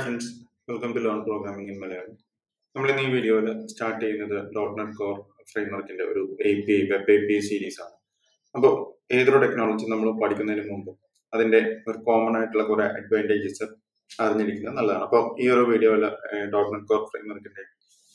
hi friends welcome to learn programming in Malayalam നമ്മൾ ഇന്ന് ഈ വീഡിയോയിൽ സ്റ്റാർട്ട് ചെയ്യുന്നത് ഡോട്ട് നെറ്റ് കോർ ഫ്രെയിംവർക്കിന്റെ ഒരു A P I web A P I series ആണ് അപ്പോൾ ഏതൊരു ടെക്നോളജി നമ്മൾ പഠിക്കുന്നതിന് മുമ്പ് അതിന്റെ ഒരു കോമൺ ആയിട്ടുള്ള കുറെ അഡ്വാൻറ്റേജസ് അറിഞ്ഞിരിക്കുന്നത് നല്ലതാണ് അപ്പോൾ ഈ ഒരു വീഡിയോയിൽ ഡോട്ട് നെറ്റ് കോർ ഫ്രെയിംവർക്കിന്റെ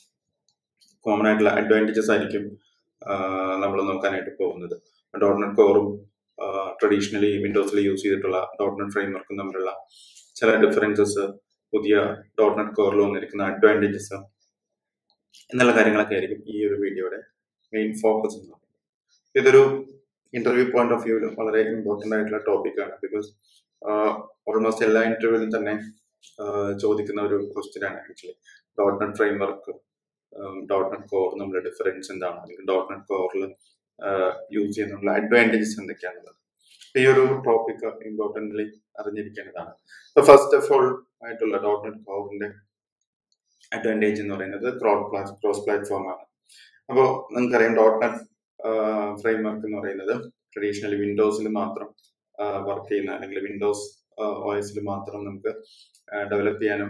കോമൺ ആയിട്ടുള്ള അഡ്വാൻറ്റേജസ് ആയിരിക്കും നമ്മൾ നോക്കാനായിട്ട് പോകുന്നത് ഡോട്ട് നെറ്റ് കോറും ട്രഡീഷണലി വിൻഡോസിൽ യൂസ് ചെയ്തിട്ടുള്ള ഡോട്ട് നെറ്റ് ഫ്രെയിംവർക്കും തമ്മിലുള്ള ചില ഡിഫറൻസസ് പുതിയ ഡോട്ട് നെറ്റ് കോറിൽ വന്നിരിക്കുന്ന അഡ്വാൻറ്റേജസ് എന്നുള്ള കാര്യങ്ങളൊക്കെ ആയിരിക്കും ഈ ഒരു വീഡിയോയുടെ മെയിൻ ഫോക്കസ് എന്ന് പറയുന്നത് ഇതൊരു ഇന്റർവ്യൂ പോയിന്റ് ഓഫ് വ്യൂവിൽ വളരെ ഇമ്പോർട്ടൻ്റ് ആയിട്ടുള്ള ടോപ്പിക്കാണ് ബിക്കോസ് ഓൾമോസ്റ്റ് എല്ലാ ഇന്റർവ്യൂവിലും തന്നെ ആഹ് ചോദിക്കുന്ന ഒരു ക്വസ്റ്റ്യൻ ആണ് actually dot net framework dot net core നമ്മുടെ ഡിഫറൻസ് എന്താണ് അല്ലെങ്കിൽ ഡോട്ട് നെറ്റ് കോറിൽ യൂസ് ചെയ്യുന്നുള്ള അഡ്വാൻറ്റേജസ് എന്തൊക്കെയാണുള്ളത് ഈ ഒരു ടോപ്പിക് ഇമ്പോർട്ടൻ്റ്ലി അറിഞ്ഞിരിക്കേണ്ടതാണ് ഫസ്റ്റ് ഓഫ് ഓൾ ആയിട്ടുള്ള ഡോട്ട് നെറ്റ് കോറിന്റെ അഡ്വാൻറ്റേജ് എന്ന് പറയുന്നത് ക്രോസ് ക്രോസ് പ്ലാറ്റ്ഫോം ആണ് അപ്പോൾ നിങ്ങൾക്കറിയാം ഡോട്ട് നെറ്റ് ഫ്രെയിംവർക്ക് എന്ന് പറയുന്നത് ട്രഡീഷണലി വിൻഡോസിൽ മാത്രം വർക്ക് ചെയ്യുന്ന അല്ലെങ്കിൽ വിൻഡോസ് ഒ എസിൽ മാത്രം നമുക്ക് ഡെവലപ്പ് ചെയ്യാനും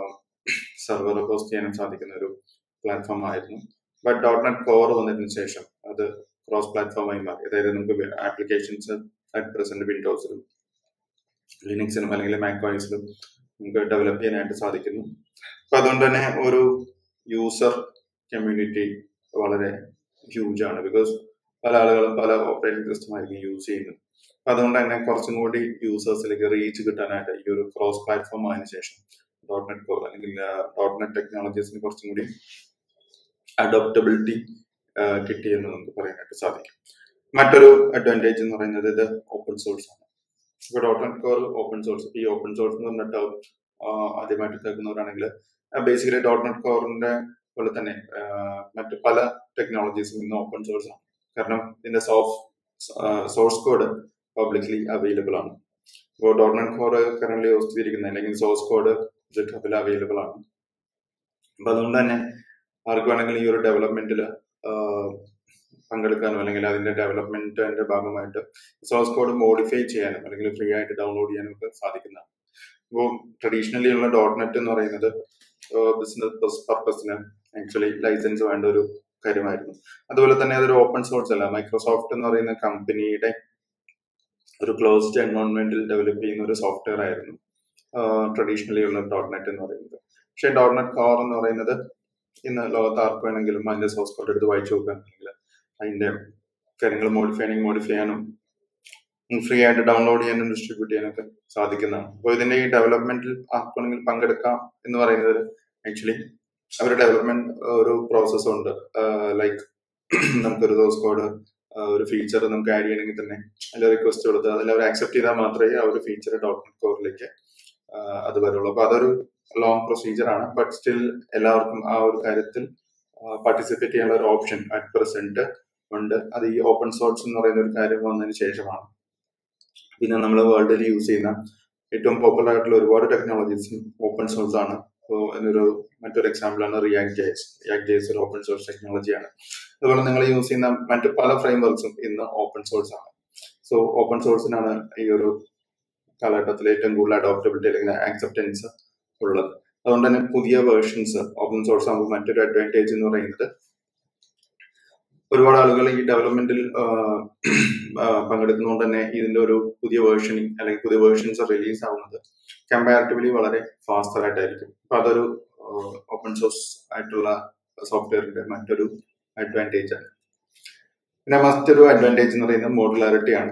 സെർവർ ഹോസ്റ്റ് ചെയ്യാനും സാധിക്കുന്ന ഒരു പ്ലാറ്റ്ഫോം ആയിരുന്നു ബട്ട് ഡോട്ട് നെറ്റ് കോർ വന്നതിന് ശേഷം അത് ക്രോസ് പ്ലാറ്റ്ഫോമായി മാറി അതായത് നമുക്ക് ആപ്ലിക്കേഷൻസ് അറ്റ് പ്രസന്റ് വിൻഡോസിലും ലിനക്സിലും അല്ലെങ്കിൽ മാക്കോയിസിലും നമുക്ക് ഡെവലപ്പ് ചെയ്യാനായിട്ട് സാധിക്കുന്നു അപ്പൊ അതുകൊണ്ട് തന്നെ ഒരു യൂസർ കമ്മ്യൂണിറ്റി വളരെ ഹ്യൂജ് ആണ് ബിക്കോസ് പല ആളുകളും പല ഓപ്പറേറ്റിംഗ് സിസ്റ്റം ആയിരിക്കും യൂസ് ചെയ്യുന്നത് അപ്പൊ അതുകൊണ്ട് തന്നെ കുറച്ചും കൂടി യൂസേഴ്സിലേക്ക് റീച്ച് കിട്ടാനായിട്ട് ഈ ഒരു ക്രോസ് പ്ലാറ്റ്ഫോം ആയതിനു ശേഷം ഡോട്ട് നെറ്റ് കോർ അല്ലെങ്കിൽ ഡോട്ട് നെറ്റ് ടെക്നോളജീസിന് കുറച്ചും കൂടി അഡോപ്റ്റബിലിറ്റി കിട്ടിയെന്ന് നമുക്ക് പറയാനായിട്ട് സാധിക്കും മറ്റൊരു അഡ്വാൻറ്റേജ് എന്ന് പറയുന്നത് ഇത് ഓപ്പൺ സോഴ്സ് ആണ് ഇപ്പൊ dot net core open source ഈ ഓപ്പൺ സോഴ്സ് എന്ന് പറഞ്ഞ ടേം ആദ്യമായിട്ട് കേൾക്കുന്നവരാണെങ്കിൽ ബേസിക്കലി ഡോട്ട് നെറ്റ് കോറിന്റെ പോലെ തന്നെ മറ്റ് പല ടെക്നോളജീസും ഇന്ന് ഓപ്പൺ സോഴ്സ് ആണ് കാരണം ഇതിന്റെ സോഫ് സോഴ്സ് കോഡ് പബ്ലിക്ലി അവൈലബിൾ ആണ് ഇപ്പോൾ dot net core current use ചെയ്തിരിക്കുന്ന അല്ലെങ്കിൽ സോഴ്സ് കോഡ് ജിറ്റ്ഹബിൽ അവൈലബിൾ ആണ് അപ്പൊ അതുകൊണ്ട് തന്നെ ആർക്ക് വേണമെങ്കിലും ഈ ഒരു ഡെവലപ്മെന്റിൽ പങ്കെടുക്കാനും അല്ലെങ്കിൽ അതിന്റെ ഡെവലപ്മെന്റിന്റെ ഭാഗമായിട്ട് സോഴ്സ് കോഡ് മോഡിഫൈ ചെയ്യാനും അല്ലെങ്കിൽ ഫ്രീ ആയിട്ട് ഡൗൺലോഡ് ചെയ്യാനും ഒക്കെ സാധിക്കുന്നതാണ് ഇപ്പോൾ ട്രഡീഷണലി ഉള്ള ഡോട്ട് നെറ്റ് എന്ന് പറയുന്നത് ബിസിനസ് പർപ്പസിന് ആക്ച്വലി ലൈസൻസ് വേണ്ട ഒരു കാര്യമായിരുന്നു അതുപോലെ തന്നെ അതൊരു ഓപ്പൺ സോഴ്സ് അല്ല മൈക്രോസോഫ്റ്റ് എന്ന് പറയുന്ന കമ്പനിയുടെ ഒരു ക്ലോസ്ഡ് എൻവയോൺമെന്റിൽ ഡെവലപ്പ് ചെയ്യുന്ന ഒരു സോഫ്റ്റ്വെയർ ആയിരുന്നു ട്രഡീഷണലി ഉള്ള ഡോട്ട് നെറ്റ് എന്ന് പറയുന്നത് പക്ഷേ ഡോട്ട് നെറ്റ് കോർ എന്ന് പറയുന്നത് ഇന്ന് ലോകത്ത് ആർക്ക് വേണമെങ്കിലും അതിന്റെ സോഴ്സ് കോഡ് എടുത്ത് വായിച്ചു നോക്കാൻ അല്ലെങ്കിൽ അതിന്റെ കാര്യങ്ങൾ മോഡിഫൈ ആണെങ്കിൽ മോഡിഫൈ ചെയ്യാനും ഫ്രീ ആയിട്ട് ഡൗൺലോഡ് ചെയ്യാനും ഡിസ്ട്രിബ്യൂട്ട് ചെയ്യാനൊക്കെ സാധിക്കുന്നതാണ് അപ്പോൾ ഇതിന്റെ ഈ ഡെവലപ്മെന്റിൽ ആർക്കാണെങ്കിൽ പങ്കെടുക്കാം എന്ന് പറയുന്നത് ആക്ച്വലി അവർ ഡെവലപ്മെന്റ് ഒരു പ്രോസസ് ഉണ്ട് ലൈക്ക് നമുക്കൊരു സോഴ്സ് കോഡ് ഒരു ഫീച്ചർ നമുക്ക് ആഡ് ചെയ്യണമെങ്കിൽ തന്നെ അതിൽ റിക്വസ്റ്റ് കൊടുത്ത് അതിൽ അവർ ആക്സെപ്റ്റ് ചെയ്താൽ മാത്രമേ ആ ഒരു ഫീച്ചർ ഡോട്ട് നെറ്റ് കോറിലേക്ക് അത് വരുള്ളൂ അപ്പൊ അതൊരു ലോങ് പ്രൊസീജിയർ ആണ് ബട്ട് സ്റ്റിൽ എല്ലാവർക്കും ആ ഒരു കാര്യത്തിൽ പാർട്ടിസിപ്പേറ്റ് ചെയ്യാനുള്ള ഒരു ഓപ്ഷൻ അറ്റ് പ്രസന്റ് ഉണ്ട് അത് ഈ ഓപ്പൺ സോഴ്സ് എന്ന് പറയുന്ന ഒരു കാര്യം വന്നതിന് ശേഷമാണ് പിന്നെ നമ്മൾ വേൾഡിൽ യൂസ് ചെയ്യുന്ന ഏറ്റവും പോപ്പുലർ ആയിട്ടുള്ള ഒരുപാട് ടെക്നോളജീസും ഓപ്പൺ സോഴ്സ് ആണ് അപ്പോൾ അതിനൊരു മറ്റൊരു എക്സാമ്പിൾ ആണ് റിയാക്ട് ജേസ് റിയാക്ട് ജേസ് ഒരു ഓപ്പൺ സോഴ്സ് ടെക്നോളജിയാണ് അതുപോലെ നിങ്ങൾ യൂസ് ചെയ്യുന്ന മറ്റു പല ഫ്രെയിം വർക്ക്സും ഇന്ന് ഓപ്പൺ സോഴ്സ് ആണ് സോ ഓപ്പൺ സോഴ്സിനാണ് ഈ ഒരു കാലഘട്ടത്തിൽ ഏറ്റവും കൂടുതൽ അഡോപ്റ്റബിലിറ്റി അല്ലെങ്കിൽ ആക്സെപ്റ്റൻസ് ഉള്ളത് അതുകൊണ്ട് തന്നെ പുതിയ വേർഷൻസ് ഓപ്പൺ സോഴ്സ് ആകുമ്പോൾ മറ്റൊരു അഡ്വാൻറ്റേജ് എന്ന് പറയുന്നത് ഒരുപാട് ആളുകൾ ഈ ഡെവലപ്മെന്റിൽ പങ്കെടുക്കുന്നതുകൊണ്ട് തന്നെ ഇതിന്റെ ഒരു പുതിയ വേർഷനിങ് അല്ലെങ്കിൽ പുതിയ വേർഷൻസ് റിലീസ് ആവുന്നത് കമ്പാരിറ്റീവ്ലി വളരെ ഫാസ്റ്റർ ആയിട്ടായിരിക്കും അപ്പൊ അതൊരു ഓപ്പൺ സോഴ്സ് ആയിട്ടുള്ള സോഫ്റ്റ്വെയറിന്റെ മറ്റൊരു അഡ്വാൻറ്റേജ് ആണ് പിന്നെ മറ്റൊരു അഡ്വാൻറ്റേജ് എന്ന് പറയുന്നത് മോഡുലാരിറ്റി ആണ്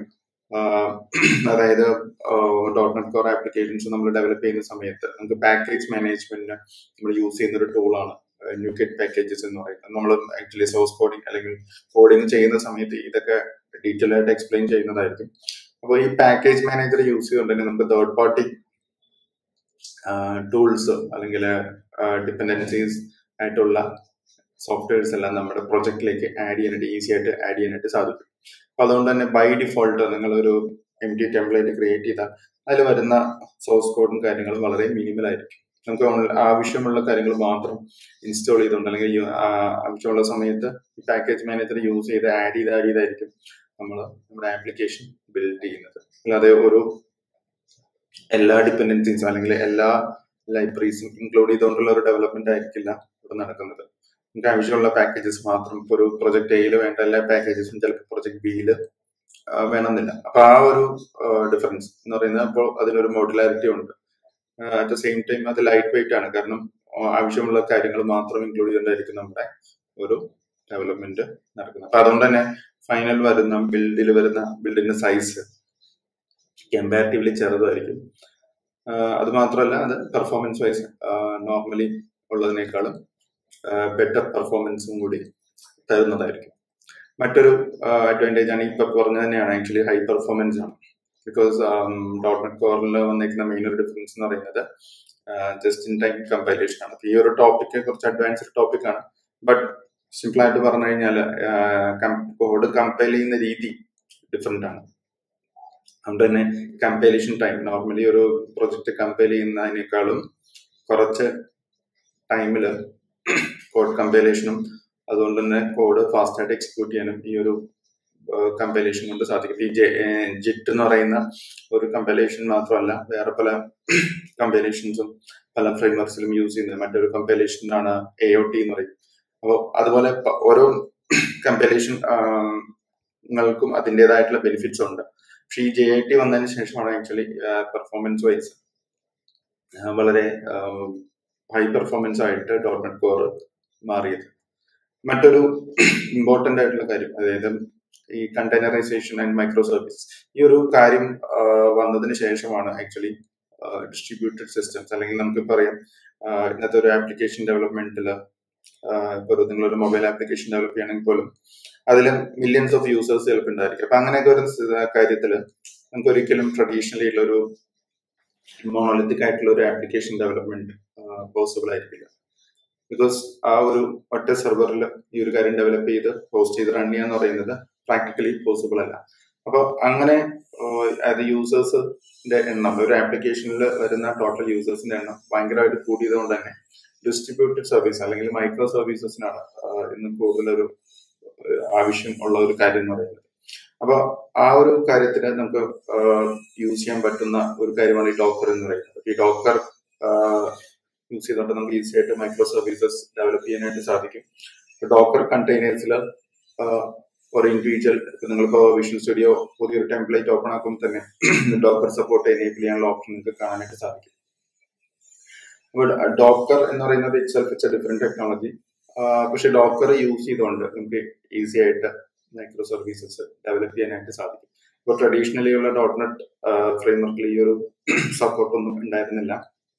അതായത് ഡോട്ട് നെറ്റ് കോർ ആപ്ലിക്കേഷൻസ് നമ്മൾ ഡെവലപ്പ് ചെയ്യുന്ന സമയത്ത് നമുക്ക് പാക്കേജ് മാനേജ്മെന്റിന് നമ്മൾ യൂസ് ചെയ്യുന്ന ഒരു ടൂളാണ് ന്യൂകെറ്റ് പാക്കേജസ് എന്ന് പറയുന്നത് നമ്മൾ ആക്ച്വലി സോഴ്സ് കോഡിങ് അല്ലെങ്കിൽ കോഡിങ് ചെയ്യുന്ന സമയത്ത് ഇതൊക്കെ ഡീറ്റെയിൽ ആയിട്ട് എക്സ്പ്ലെയിൻ ചെയ്യുന്നതായിരിക്കും അപ്പോൾ ഈ പാക്കേജ് മാനേജർ യൂസ് ചെയ്തുകൊണ്ട് തന്നെ നമുക്ക് തേർഡ് പാർട്ടി ടൂൾസ് അല്ലെങ്കിൽ ഡിപ്പെൻഡൻസീസ് ആയിട്ടുള്ള സോഫ്റ്റ്വെയർസ് എല്ലാം നമ്മുടെ പ്രൊജക്റ്റിലേക്ക് ആഡ് ചെയ്യാനായിട്ട് ഈസി ആയിട്ട് ആഡ് ചെയ്യാനായിട്ട് സാധിക്കും അപ്പൊ അതുകൊണ്ട് തന്നെ ബൈ ഡിഫോൾട്ട് നിങ്ങളൊരു എം ടി ടെംപ്ലേറ്റ് ക്രിയേറ്റ് ചെയ്താൽ അതിൽ വരുന്ന സോഴ്സ് കോഡും കാര്യങ്ങളും വളരെ മിനിമൽ ആയിരിക്കും നമുക്ക് ആവശ്യമുള്ള കാര്യങ്ങൾ മാത്രം ഇൻസ്റ്റാൾ ചെയ്തുകൊണ്ട് അല്ലെങ്കിൽ ആവശ്യമുള്ള സമയത്ത് ഈ പാക്കേജ് മാനേജർ യൂസ് ചെയ്ത് ആഡ് ചെയ്ത് ആഡ് ചെയ്തായിരിക്കും നമ്മൾ നമ്മുടെ ആപ്ലിക്കേഷൻ ബിൽഡ് ചെയ്യുന്നത് അല്ലാതെ ഒരു എല്ലാ ഡിപ്പെൻഡൻസീസും അല്ലെങ്കിൽ എല്ലാ ലൈബ്രറീസും ഇൻക്ലൂഡ് ചെയ്തുകൊണ്ടുള്ള ഒരു ഡെവലപ്മെന്റ് ആയിരിക്കില്ല ഇവിടെ നടക്കുന്നത് നമുക്ക് ആവശ്യമുള്ള പാക്കേജസ് മാത്രം ഇപ്പോൾ ഒരു പ്രൊജക്ട് എയിൽ വേണ്ട എല്ലാ പാക്കേജസും ചിലപ്പോൾ പ്രൊജക്ട് ബിയിൽ വേണമെന്നില്ല അപ്പൊ ആ ഒരു ഡിഫറൻസ് എന്ന് പറയുന്നത് അപ്പോൾ അതിനൊരു മോഡുലാരിറ്റി ഉണ്ട് അറ്റ് ദ സെയിം ടൈം അത് ലൈറ്റ് വെയിറ്റ് ആണ് കാരണം ആ, ആവശ്യമുള്ള കാര്യങ്ങൾ മാത്രം ഇൻക്ലൂഡ് ചെയ്തുകൊണ്ടായിരിക്കും നമ്മുടെ ഒരു ഡെവലപ്മെന്റ് നടക്കുന്നത് അപ്പൊ അതുകൊണ്ട് തന്നെ ഫൈനൽ വരുന്ന ബിൽഡിൽ വരുന്ന ബിൽഡിന്റെ സൈസ് കമ്പാരിറ്റീവ്ലി ചെറുതായിരിക്കും ആഹ് അത് മാത്രമല്ല അത് പെർഫോമൻസ് വൈസ് നോർമലി ഉള്ളതിനേക്കാളും ബെറ്റർ പെർഫോമൻസും കൂടി തരുന്നതായിരിക്കും മറ്റൊരു അഡ്വാൻറ്റേജ് ആണ് ഇപ്പൊ പറഞ്ഞ തന്നെയാണ് ആക്ച്വലി ഹൈ പെർഫോമൻസ് ആണ് ബിക്കോസ് ഡോട്ട് നെറ്റ് കോറിൽ വന്നേക്കുന്ന മെയിൻ ഒരു ഡിഫറൻസ് എന്ന് പറയുന്നത് ജസ്റ്റ് ഇൻ ടൈം കമ്പൈലേഷൻ ആണ് അപ്പൊ ഈ ഒരു ടോപ്പിക് കുറച്ച് അഡ്വാൻസ്ഡ് ടോപ്പിക് ആണ് ബട്ട് സിമ്പിൾ ആയിട്ട് പറഞ്ഞു കഴിഞ്ഞാൽ കോഡ് കമ്പൈൽ ചെയ്യുന്ന രീതി ഡിഫറെന്റ് ആണ് അതുകൊണ്ട് തന്നെ കമ്പൈലേഷൻ ടൈം നോർമലി ഒരു പ്രൊജക്ട് കമ്പൈൽ ചെയ്യുന്നതിനേക്കാളും കുറച്ച് ടൈമിൽ കോഡ് കമ്പൈലേഷനും അതുകൊണ്ട് തന്നെ കോഡ് ഫാസ്റ്റ് ആയിട്ട് എക്സിക്യൂട്ട് ചെയ്യാനും ഈ ഒരു കമ്പൈലേഷൻ കൊണ്ട് സാധിക്കും ഈ ജിറ്റ് എന്ന് പറയുന്ന ഒരു കമ്പൈലേഷൻ മാത്രമല്ല വേറെ പല കമ്പൈലേഷൻസും പല ഫ്രെയിംവർക്സിലും യൂസ് ചെയ്യുന്നത് മറ്റൊരു കമ്പൈലേഷനാണ് എ ഒ ടി എന്ന് പറയും അപ്പോൾ അതുപോലെ പ- ഓരോ കമ്പൈലേഷൻ ങ്ങൾക്കും അതിൻ്റെതായിട്ടുള്ള ബെനിഫിറ്റ്സ് ഉണ്ട് പക്ഷെ ഈ ജെ ഐ ടി വന്നതിന് ശേഷമാണ് ആക്ച്വലി പെർഫോമൻസ് വൈസ് വളരെ ഹൈ പെർഫോമൻസ് ആയിട്ട് ഡോട്ട് നെറ്റ് കോർ മാറിയത് മറ്റൊരു ഇമ്പോർട്ടന്റ് ആയിട്ടുള്ള കാര്യം അതായത് ഈ കണ്ടെയ്നറൈസേഷൻ ആൻഡ് മൈക്രോ സർവീസ് ഈ ഒരു കാര്യം ആ, വന്നതിന് ശേഷമാണ് ആക്ച്വലി ഡിസ്ട്രിബ്യൂട്ടഡ് സിസ്റ്റംസ് അല്ലെങ്കിൽ നമുക്ക് പറയാം ആ, ഇന്നത്തെ ഒരു ആപ്ലിക്കേഷൻ ഡെവലപ്മെന്റിൽ ഇപ്പോൾ നിങ്ങളൊരു മൊബൈൽ ആപ്ലിക്കേഷൻ ഡെവലപ്പ് ചെയ്യണമെങ്കിൽ പോലും അതിൽ മില്യൺസ് ഓഫ് യൂസേഴ്സ് ചിലപ്പോൾ ഉണ്ടായിരിക്കും അപ്പൊ അങ്ങനെയൊക്കെ ഒരു കാര്യത്തിൽ നമുക്ക് ഒരിക്കലും ട്രഡീഷണലി ഉള്ള ഒരു മോണോലിത്തിക് ആയിട്ടുള്ള ഒരു ആപ്ലിക്കേഷൻ ഡെവലപ്മെന്റ് പോസിബിൾ ആയിരിക്കില്ല ബിക്കോസ് ആ ഒരു ഒറ്റ സെർവറിൽ ഈ ഒരു കാര്യം ഡെവലപ്പ് ചെയ്ത് പോസ്റ്റ് ചെയ്ത് റൺ ചെയ്യാന്ന് പറയുന്നത് പ്രാക്ടിക്കലി പോസിബിൾ അല്ല അപ്പൊ അങ്ങനെ ആഹ് അത് യൂസേഴ്സിന്റെ എണ്ണം ഒരു ആപ്ലിക്കേഷനിൽ വരുന്ന ടോട്ടൽ യൂസേഴ്സിന്റെ എണ്ണം ഭയങ്കരമായിട്ട് കൂടിയത് കൊണ്ട് തന്നെ ഡിസ്ട്രിബ്യൂട്ടഡ് സർവീസ് അല്ലെങ്കിൽ മൈക്രോ സർവീസസിനാണ് ഇന്ന് കൂടുതലൊരു ആഹ് ആവശ്യം ഉള്ള ഒരു കാര്യം എന്ന് പറയുന്നത് അപ്പൊ ആ ഒരു കാര്യത്തിന് നമുക്ക് യൂസ് ചെയ്യാൻ പറ്റുന്ന ഒരു കാര്യമാണ് ഈ ഡോക്കർ എന്ന് പറയുന്നത് ഈ ഡോക്കർ യൂസ് ചെയ്തുകൊണ്ട് നമുക്ക് ഈസി ആയിട്ട് മൈക്രോ സർവീസസ് ഡെവലപ്പ് ചെയ്യാനായിട്ട് സാധിക്കും ഡോക്കർ കണ്ടെയ്നേഴ്സിൽ ഒരു ഇൻഡിവിജ്വൽ നിങ്ങളിപ്പോ വിഷ്വൽ സ്റ്റുഡിയോ പുതിയൊരു ടെംപ്ലേറ്റ് ഓപ്പൺ ആക്കുമ്പോൾ തന്നെ ഡോക്കർ സപ്പോർട്ട് എനേബിൾ ചെയ്യാനുള്ള ഓപ്ഷൻ നിങ്ങൾക്ക് കാണാനായിട്ട് സാധിക്കും ഡോക്കർ എന്ന് പറയുന്നത് itself it's a different technology പക്ഷെ ഡോക്കർ യൂസ് ചെയ്തുകൊണ്ട് നമുക്ക് ഈസി ആയിട്ട് മൈക്രോ സർവീസസ് ഡെവലപ്പ് ചെയ്യാനായിട്ട് സാധിക്കും ഇപ്പോൾ ട്രഡീഷണലി ഉള്ള ഡോട്ട് നെറ്റ് ഫ്രെയിംവർക്കിൽ ഈ ഒരു സപ്പോർട്ട് ഒന്നും ഉണ്ടായിരുന്നില്ല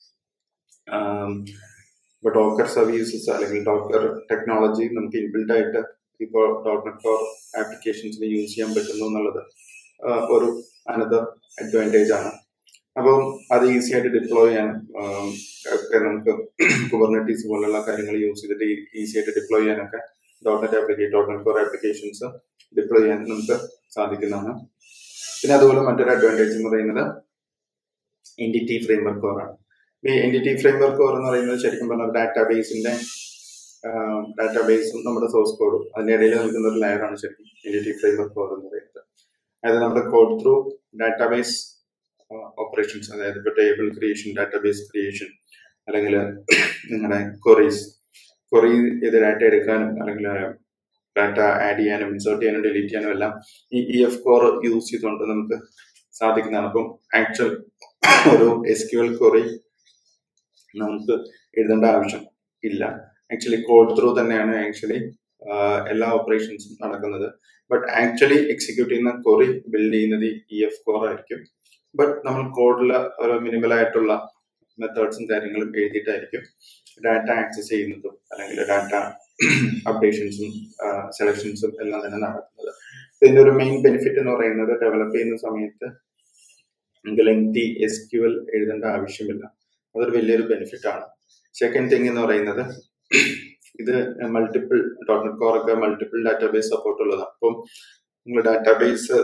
ഇപ്പോൾ ഡോക്കർ സർവീസസ് അല്ലെങ്കിൽ ഡോക്കർ ടെക്നോളജി നമുക്ക് ഇൻബിൽഡ് ആയിട്ട് ഇപ്പോൾ ഡോട്ട് നെറ്റ് ഫോർ ആപ്ലിക്കേഷൻസിൽ യൂസ് ചെയ്യാൻ പറ്റുന്നു എന്നുള്ളത് ആഹ് ഒരു അനദർ അഡ്വാൻറ്റേജ് ആണ് അപ്പം അത് ഈസി ആയിട്ട് ഡിപ്ലോയ് ചെയ്യാൻ ആം, ഒക്കെ നമുക്ക് കുബർനെറ്റീസ് പോലുള്ള കാര്യങ്ങൾ യൂസ് ചെയ്തിട്ട് ഈസി ആയിട്ട് ഡിപ്ലോയ് ചെയ്യാനൊക്കെ dot net application dot net four applications deploy ചെയ്യാൻ നമുക്ക് സാധിക്കുന്നതാണ് പിന്നെ അതുപോലെ മറ്റൊരു അഡ്വാൻറ്റേജ് എന്ന് പറയുന്നത് എൻഡിറ്റി ഫ്രെയിംവർക്ക് കോർ ആണ് ഈ എൻഡിറ്റി ഫ്രെയിംവർക്ക് കോർ എന്ന് പറയുന്നത് ശരിക്കും പറഞ്ഞാൽ ഡാറ്റാബേസിന്റെ ഡാറ്റാബേസും നമ്മുടെ സോഴ്സ് കോഡും അതിനിടയിൽ നിൽക്കുന്ന ഒരു ലെയറാണ് ശരിക്കും എൻഡിറ്റി ഫ്രെയിംവർക്ക് കോർ എന്ന് പറയുന്നത് അതായത് നമ്മുടെ കോഡ് ത്രൂ ഡാറ്റാബേസ് ഓപ്പറേഷൻസ് അതായത് ഇപ്പോൾ ടേബിൾ ക്രിയേഷൻ ഡാറ്റാബേസ് ക്രിയേഷൻ അല്ലെങ്കിൽ നിങ്ങളുടെ കൊറീസ് കൊറി ചെയ്ത് ഡാറ്റ എടുക്കാനും അല്ലെങ്കിൽ ഡാറ്റ ആഡ് ചെയ്യാനും ഇൻസേർട്ട് ചെയ്യാനും ഡിലീറ്റ് ചെയ്യാനും എല്ലാം ഈ ഇ എഫ് കോർ യൂസ് ചെയ്തുകൊണ്ട് നമുക്ക് സാധിക്കുന്നതാണ് അപ്പം ആക്ച്വൽ ഒരു എസ് ക്യു എൽ കൊറി നമുക്ക് എഴുതേണ്ട ആവശ്യം ഇല്ല ആക്ച്വലി കോഡ് ത്രൂ തന്നെയാണ് ആക്ച്വലി എല്ലാ ഓപ്പറേഷൻസും നടക്കുന്നത് ബട്ട് ആക്ച്വലി എക്സിക്യൂട്ട് ചെയ്യുന്ന കൊറി ബിൽഡ് ചെയ്യുന്നത് ഇ എഫ് കോർ ആയിരിക്കും ബട്ട് നമ്മൾ കോഡിൽ ഒരു മിനിമൽ ആയിട്ടുള്ള മെത്തേഡ്സും കാര്യങ്ങളും എഴുതിയിട്ടായിരിക്കും ഡാറ്റ ആക്സസ് ചെയ്യുന്നതും അല്ലെങ്കിൽ ഡാറ്റ അപ്ഡേഷൻസും സെലക്ഷൻസും എല്ലാം തന്നെ നടക്കുന്നത് ഇതിന്റെ ഒരു മെയിൻ ബെനിഫിറ്റ് എന്ന് പറയുന്നത് ഡെവലപ്പ് ചെയ്യുന്ന സമയത്ത് നമുക്ക് ലെങ്തി എസ് ക്യു എൽ എഴുതേണ്ട ആവശ്യമില്ല അതൊരു വലിയൊരു ബെനിഫിറ്റ് ആണ് സെക്കൻഡ് തിങ് എന്ന് പറയുന്നത് ഇത് മൾട്ടിപ്പിൾ ഡോട്ട് നെറ്റ് കോർ ഒക്കെ മൾട്ടിപ്പിൾ ഡാറ്റാബേസ് സപ്പോർട്ട് ഉള്ളതാണ് അപ്പം നിങ്ങൾ ഡാറ്റാബേസ്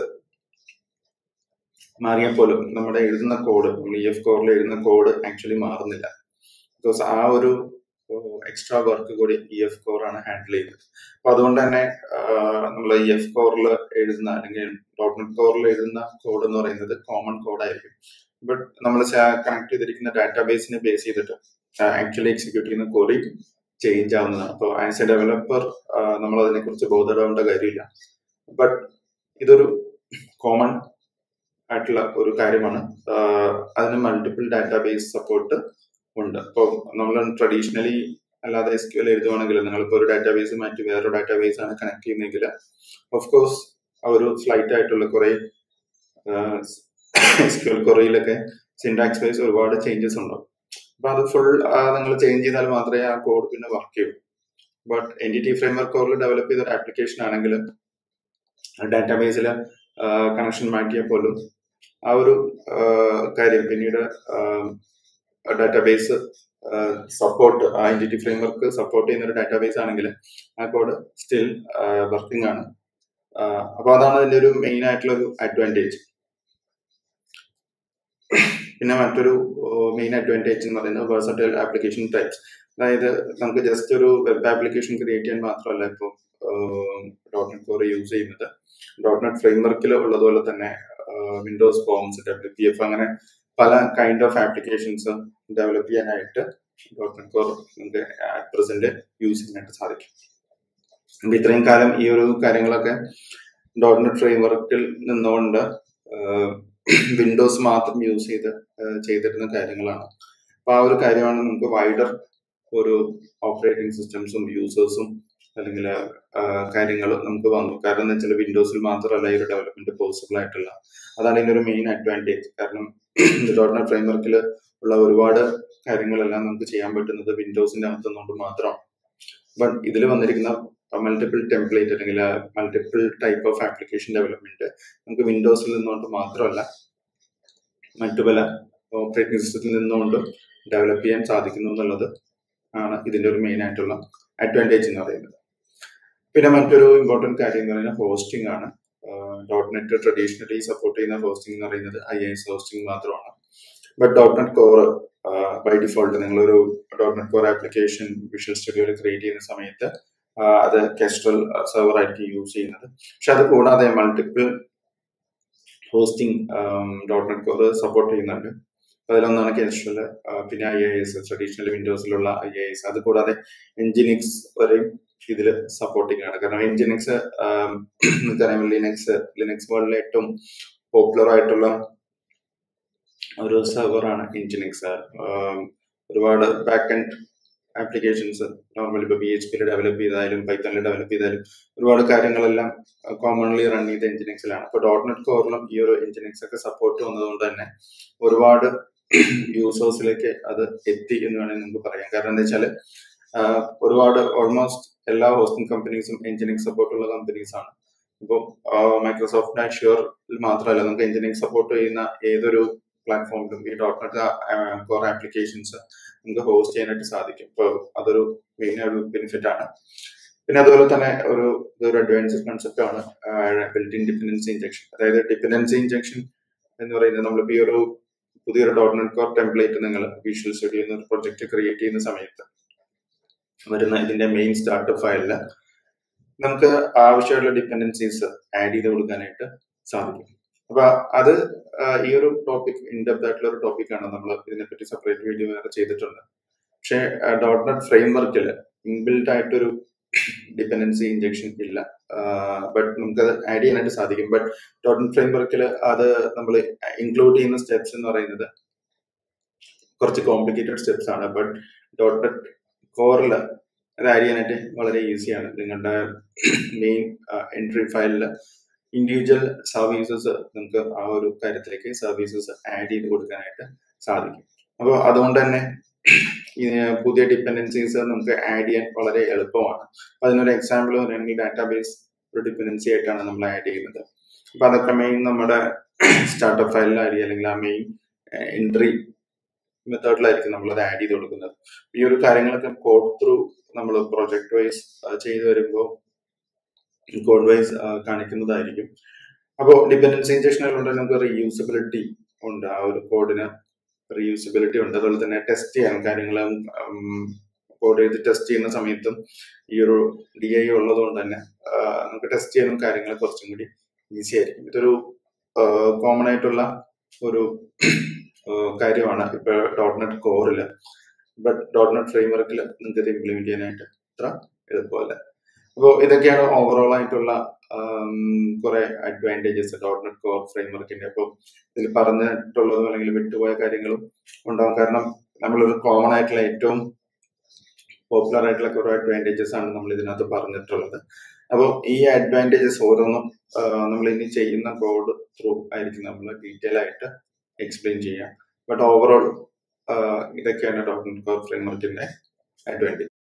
മാറിയാൽ പോലും നമ്മുടെ എഴുതുന്ന കോഡ് നമ്മൾ ഇ എഫ് കോറിൽ എഴുതുന്ന കോഡ് ആക്ച്വലി മാറുന്നില്ല ബിക്കോസ് ആ ഒരു എക്സ്ട്രാ വർക്ക് കൂടി ഇ എഫ് കോർ ആണ് ഹാൻഡിൽ ചെയ്യുന്നത് അപ്പൊ അതുകൊണ്ട് തന്നെ നമ്മൾ ഇ എഫ് കോറിൽ എഴുതുന്ന അല്ലെങ്കിൽ ഡോട്ട് നെറ്റ് കോറിൽ എഴുതുന്ന കോഡ് എന്ന് പറയുന്നത് കോമൺ കോഡായിരിക്കും ബട്ട് നമ്മൾ കണക്ട് ചെയ്തിരിക്കുന്ന ഡാറ്റാബേസിനെ ബേസ് ചെയ്തിട്ട് ആക്ച്വലി എക്സിക്യൂട്ട് ചെയ്യുന്ന ക്വറി ചേഞ്ച് ആവുന്നതാണ് അപ്പോൾ ആസ് എ ഡെവലപ്പർ നമ്മൾ അതിനെക്കുറിച്ച് ബോധപ്പെടേണ്ട കാര്യമില്ല ബട്ട് ഇതൊരു കോമൺ ആയിട്ടുള്ള ഒരു കാര്യമാണ് ആഹ് അതിന് മൾട്ടിപ്പിൾ ഡാറ്റാബേസ് സപ്പോർട്ട് ഉണ്ട് അപ്പോൾ നമ്മൾ ട്രഡീഷണലി അല്ലാതെ എസ് ക്യു എൽ എഴുതുവാണെങ്കിൽ നിങ്ങളിപ്പോൾ ഒരു ഡാറ്റാബേസ് മാറ്റി വേറൊരു ഡാറ്റാബേസ് ആണ് കണക്ട് ചെയ്യുന്നതെങ്കിൽ ഓഫ് കോഴ്സ് ആ ഒരു ഫ്ലൈറ്റ് ആയിട്ടുള്ള കുറെ എസ് ക്യു എൽ കുറയിലൊക്കെ സിൻടാക്സ് വൈസ് ഒരുപാട് ചേഞ്ചസ് ഉണ്ടാവും അപ്പൊ അത് ഫുൾ നിങ്ങൾ ചേഞ്ച് ചെയ്താൽ മാത്രമേ ആ കോഡ് പിന്നെ വർക്ക് ചെയ്യൂ but entity framework കോറിൽ ഡെവലപ്പ് ചെയ്ത ഒരു ആപ്ലിക്കേഷൻ ആണെങ്കിൽ ഡാറ്റാബേസിൽ കണക്ഷൻ മാറ്റിയാൽ പോലും ആ ഒരു ആ, കാര്യം പിന്നീട് ഡാറ്റാബേസ് സപ്പോർട്ട് ആ എൻറ്റിറ്റി ഫ്രെയിംവർക്ക് സപ്പോർട്ട് ചെയ്യുന്ന ഒരു ഡാറ്റാബേസ് ആണെങ്കിൽ ആ കോഡ് സ്റ്റിൽ വർക്കിംഗ് ആണ് അപ്പൊ അതാണ് അതിന്റെ ഒരു മെയിൻ ആയിട്ടുള്ള ഒരു അഡ്വാൻറ്റേജ് പിന്നെ മറ്റൊരു മെയിൻ അഡ്വാൻറ്റേജ് എന്ന് പറയുന്നത് വേഴ്സറ്റൈൽ ആപ്ലിക്കേഷൻ ടൈപ്സ് അതായത് നമുക്ക് ജസ്റ്റ് ഒരു വെബ് ആപ്ലിക്കേഷൻ ക്രിയേറ്റ് ചെയ്യാൻ മാത്രമല്ല ഇപ്പോൾ ഡോട്ട് നെറ്റ് കോർ യൂസ് ചെയ്യുന്നത് ഡോട്ട് നെറ്റ് ഫ്രെയിംവർക്കിൽ ഉള്ളതുപോലെ തന്നെ Windows Forms W P F അങ്ങനെ പല കൈൻഡ് ഓഫ് ആപ്ലിക്കേഷൻസ് ഡെവലപ്പ് ചെയ്യാനായിട്ട് ഡോട്ട് നെറ്റ് കോർ നമുക്ക് അറ്റ് പ്രസന്റ് യൂസ് ചെയ്യാനായിട്ട് സാധിക്കും അപ്പൊ ഇത്രയും കാലം ഈ ഒരു കാര്യങ്ങളൊക്കെ ഡോട്ട് നെറ്റ് ഫ്രെയിംവർക്കിൽ നിന്നുകൊണ്ട് വിൻഡോസ് മാത്രം യൂസ് ചെയ്ത് ആഹ് ചെയ്തിരുന്ന കാര്യങ്ങളാണ് അപ്പൊ ആ ഒരു കാര്യമാണ് നമുക്ക് വൈഡർ ഒരു ഓപ്പറേറ്റിംഗ് സിസ്റ്റംസും യൂസേഴ്സും അല്ലെങ്കിൽ കാര്യങ്ങൾ നമുക്ക് വന്നു കാരണം എന്താ വെച്ചാൽ വിൻഡോസിൽ മാത്രമല്ല ഈ ഒരു ഡെവലപ്മെന്റ് പോസിബിൾ ആയിട്ടുള്ള അതാണ് ഇതിന്റെ ഒരു മെയിൻ അഡ്വാൻറ്റേജ് കാരണം ഡോട്ട് നെറ്റ് ഫ്രെയിംവർക്കിൽ ഉള്ള ഒരുപാട് കാര്യങ്ങളെല്ലാം നമുക്ക് ചെയ്യാൻ പറ്റുന്നത് വിൻഡോസിന്റെ അകത്തുനിന്നുകൊണ്ട് മാത്രമാണ് ബട്ട് ഇതിൽ വന്നിരിക്കുന്ന മൾട്ടിപ്പിൾ ടെംപ്ലേറ്റ് അല്ലെങ്കിൽ multiple type of application development നമുക്ക് വിൻഡോസിൽ നിന്നുകൊണ്ട് മാത്രമല്ല മറ്റു പല ഓപ്പറേറ്റിംഗ് സിസ്റ്റത്തിൽ നിന്നുകൊണ്ട് ഡെവലപ്പ് ചെയ്യാൻ സാധിക്കുന്നു എന്നുള്ളത് ആണ് ഇതിന്റെ ഒരു മെയിൻ ആയിട്ടുള്ള അഡ്വാൻറ്റേജ് എന്ന് പറയുന്നത് പിന്നെ മറ്റൊരു ഇമ്പോർട്ടന്റ് കാര്യം എന്ന് പറയുന്നത് ഹോസ്റ്റിംഗ് ആണ് ഡോട്ട് നെറ്റ് ട്രഡീഷണലി സപ്പോർട്ട് ചെയ്യുന്ന ഹോസ്റ്റിംഗ് എന്ന് പറയുന്നത് ഐ എസ് ഹോസ്റ്റിംഗ് മാത്രമാണ് but dot net core by default നിങ്ങളൊരു dot net core application visual സ്റ്റുഡിയോയിൽ ക്രിയേറ്റ് ചെയ്യുന്ന സമയത്ത് ആ, അത് കെസ്ട്രൽ സെർവർ ആയിരിക്കും യൂസ് ചെയ്യുന്നത് പക്ഷെ അത് കൂടാതെ multiple hosting dot net core support ചെയ്യുന്നുണ്ട് അതിലൊന്നാണ് കെസ്ട്രൽ പിന്നെ ഐ ഐ എസ് ട്രഡീഷണൽ വിൻഡോസിലുള്ള ഐ ഐ എസ് അത് കൂടാതെ എൻജിനിക്സ് വരെയും ഇതിൽ സപ്പോർട്ടിംഗ് ആണ് കാരണം എൻജിനിക്സ് നമുക്കറിയാം ലിനക്സ് ലിനക്സ് വേൾഡിലെ ഏറ്റവും പോപ്പുലർ ആയിട്ടുള്ള ഒരു സെർവറാണ് എൻജിനിക്സ് ഒരുപാട് ബാക്ക് എൻഡ് ആപ്ലിക്കേഷൻസ് നോർമലി ഇപ്പോൾ പി എച്ച് പിയിൽ ഡെവലപ്പ് ചെയ്താലും പൈത്തണിൽ ഡെവലപ്പ് ചെയ്താലും ഒരുപാട് കാര്യങ്ങളെല്ലാം കോമൺലി റൺ ചെയ്ത എഞ്ചിനിക്സിലാണ് അപ്പോൾ ഡോട്ട് നെറ്റ് കോറിലും ഈ ഒരു എഞ്ചിനിക്സ് ഒക്കെ സപ്പോർട്ട് വന്നതുകൊണ്ട് തന്നെ ഒരുപാട് യൂസേഴ്സിലേക്ക് അത് എത്തി എന്ന് വേണമെങ്കിൽ നമുക്ക് പറയാം കാരണം എന്താ വെച്ചാൽ ഒരുപാട് ഓൾമോസ്റ്റ് എല്ലാ ഹോസ്റ്റിംഗ് കമ്പനീസും എഞ്ചിനിക് സപ്പോർട്ട് ഉള്ള കമ്പനീസ് ആണ് ഇപ്പോൾ മൈക്രോസോഫ്റ്റ് അഷ്യൂറിൽ മാത്രമല്ല നമുക്ക് എഞ്ചിനിക് സപ്പോർട്ട് ചെയ്യുന്ന ഏതൊരു പ്ലാറ്റ്ഫോമിലും ഈ ഡോട്ട് നെറ്റ് കോർ ആപ്ലിക്കേഷൻസ് നമുക്ക് ഹോസ്റ്റ് ചെയ്യാനായിട്ട് സാധിക്കും ഇപ്പോൾ അതൊരു മെയിൻ ഒരു ബെനിഫിറ്റ് ആണ് പിന്നെ അതുപോലെ തന്നെ ഒരു ഇതൊരു അഡ്വാൻസ്ഡ് കൺസെപ്റ്റ് ആണ് ബിൽറ്റ് ഇൻ ഡിപെൻഡൻസി ഇഞ്ചക്ഷൻ അതായത് ഡിപെൻഡൻസി ഇഞ്ചക്ഷൻ എന്ന് പറയുന്നത് നമ്മളിപ്പോൾ ഈ ഒരു പുതിയൊരു ഡോട്ട് നെറ്റ് കോർ ടെംപ്ലേറ്റ് നിങ്ങൾ വിഷ്വൽ സ്റ്റുഡിയോ എന്ന പ്രൊജക്ട് ക്രിയേറ്റ് ചെയ്യുന്ന സമയത്ത് വരുന്ന ഇതിന്റെ മെയിൻ സ്റ്റാർട്ടപ്പ് ഫയലിൽ നമുക്ക് ആവശ്യമായിട്ടുള്ള ഡിപെൻഡൻസീസ് ആഡ് ചെയ്ത് കൊടുക്കാനായിട്ട് സാധിക്കും അപ്പൊ അത് ആ, ഈ ഒരു ടോപ്പിക് ഇൻഡെപ്ത് ആയിട്ടുള്ള ഒരു ടോപ്പിക്കാണ് നമ്മൾ ഇതിനെപ്പറ്റി സെപ്പറേറ്റ് വീഡിയോ വേറെ ചെയ്തിട്ടുണ്ട് പക്ഷേ ഡോട്ട് നെറ്റ് ഫ്രെയിംവർക്കിൽ ഇൻബിൽഡ് ആയിട്ടൊരു ഡിപെൻഡൻസി ഇഞ്ചക്ഷൻ ഇല്ല ബട്ട് നമുക്കത് ആഡ് ചെയ്യാനായിട്ട് സാധിക്കും ബട്ട് ഡോട്ട് നെറ്റ് ഫ്രെയിംവർക്കിൽ അത് നമ്മൾ ഇൻക്ലൂഡ് ചെയ്യുന്ന സ്റ്റെപ്സ് എന്ന് പറയുന്നത് കുറച്ച് കോംപ്ലിക്കേറ്റഡ് സ്റ്റെപ്സ് ആണ് ബട്ട് ഡോട്ട് നെറ്റ് കോറിൽ അത് ആഡ് ചെയ്യാനായിട്ട് വളരെ ഈസിയാണ് നിങ്ങളുടെ മെയിൻ എൻട്രി ഫയലിൽ ഇൻഡിവിജ്വൽ സർവീസസ് നമുക്ക് ആ ഒരു കാര്യത്തിലേക്ക് സർവീസസ് ആഡ് ചെയ്ത് കൊടുക്കാനായിട്ട് സാധിക്കും അപ്പോൾ അതുകൊണ്ട് തന്നെ ഈ പുതിയ ഡിപ്പെൻഡൻസീസ് നമുക്ക് ആഡ് ചെയ്യാൻ വളരെ എളുപ്പമാണ് അപ്പൊ അതിനൊരു എക്സാമ്പിൾ പറയുകയാണെങ്കിൽ ഡാറ്റാബേസ് ഒരു ഡിപ്പെൻഡൻസി ആയിട്ടാണ് നമ്മൾ ആഡ് ചെയ്യുന്നത് അപ്പൊ അതൊക്കെ മെയിൻ നമ്മുടെ സ്റ്റാർട്ടപ്പ് ഫയലിൽ ആഡ് ചെയ്യുക അല്ലെങ്കിൽ ആ മെയിൻ എൻട്രി മെത്തേഡിലായിരിക്കും നമ്മൾ അത് ആഡ് ചെയ്ത് കൊടുക്കുന്നത് ഈ ഒരു കാര്യങ്ങളൊക്കെ കോഡ് ത്രൂ നമ്മൾ പ്രൊജക്ട് വൈസ് ചെയ്തു വരുമ്പോൾ കോഡ് വൈസ് കാണിക്കുന്നതായിരിക്കും അപ്പോൾ ഡിപെൻഡൻസി ഇഞ്ചക്ഷനുകളുണ്ട് നമുക്ക് റീയൂസബിലിറ്റി ഉണ്ട് ആ ഒരു കോഡിന് റീയൂസബിലിറ്റി ഉണ്ട് അതുപോലെ തന്നെ ടെസ്റ്റ് ചെയ്യാൻ കാര്യങ്ങൾ കോഡ് ചെയ്ത് ടെസ്റ്റ് ചെയ്യുന്ന സമയത്തും ഈ ഒരു ഡി ഐ ഉള്ളത് കൊണ്ട് തന്നെ ആ, നമുക്ക് ടെസ്റ്റ് ചെയ്യാനും കാര്യങ്ങൾ കുറച്ചും കൂടി ഈസി ആയിരിക്കും ഇതൊരു കോമൺ ആയിട്ടുള്ള ഒരു കാര്യമാണ് ഇപ്പൊ ഡോട്ട് നെറ്റ് കോറിൽ ബട്ട് ഡോട്ട് നെറ്റ് ഫ്രെയിംവർക്കിൽ നിങ്ങൾക്ക് ഇത് ഇംപ്ലിമെന്റ് ചെയ്യാനായിട്ട് അത്ര എളുപ്പമല്ല അപ്പോൾ ഇതൊക്കെയാണ് ഓവറോൾ ആയിട്ടുള്ള കുറെ അഡ്വാൻറ്റേജസ് ഡോട്ട് നെറ്റ് കോർ ഫ്രെയിംവർക്കിന്റെ അപ്പോൾ ഇതിൽ പറഞ്ഞിട്ടുള്ളതും അല്ലെങ്കിൽ വിട്ടുപോയ കാര്യങ്ങളും ഉണ്ടാവും കാരണം നമ്മളൊരു കോമൺ ആയിട്ടുള്ള ഏറ്റവും പോപ്പുലർ ആയിട്ടുള്ള കുറെ അഡ്വാൻറ്റേജസ് ആണ് നമ്മൾ ഇതിനകത്ത് പറഞ്ഞിട്ടുള്ളത് അപ്പോൾ ഈ അഡ്വാൻറ്റേജസ് ഓരോന്നും നമ്മൾ ഇനി ചെയ്യുന്ന കോഡ് ത്രൂ ആയിരിക്കും നമ്മൾ ഡീറ്റെയിൽ ആയിട്ട് എക്സ്പ്ലെയിൻ ചെയ്യാം ബട്ട് ഓവറോൾ ഇതൊക്കെയാണ് ഡോട്ട് നെറ്റ് കോർ ഫ്രെയിംവർക്കിന്റെ അഡ്വാൻറ്റേജ്